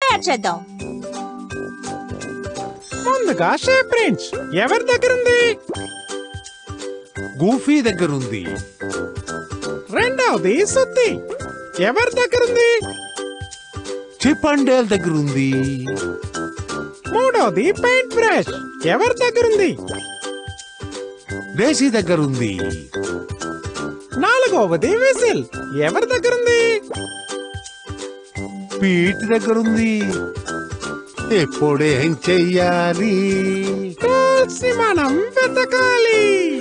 తయారు చేద్దాం ముందుగా షేప్ రేంజ్ ఎవరి దగ్గర ఉంది గూఫీ దగ్గరుంది రెండవది సుత్తి ఎవరి దగ్గర ఉంది చిప్ అండ్ డేల్ దగ్గరుంది మూడవది పెయింట్ బ్రష్ ఎవరి దగ్గర ఉంది డేసీ దగ్గరుంది నాలుగవది విసిల్ ఎవరి దగ్గర ఉంది పీట్ దగ్గరుంది ఎప్పుడేం చెయ్యాలి టూల్స్ ని మనం వెతకాలి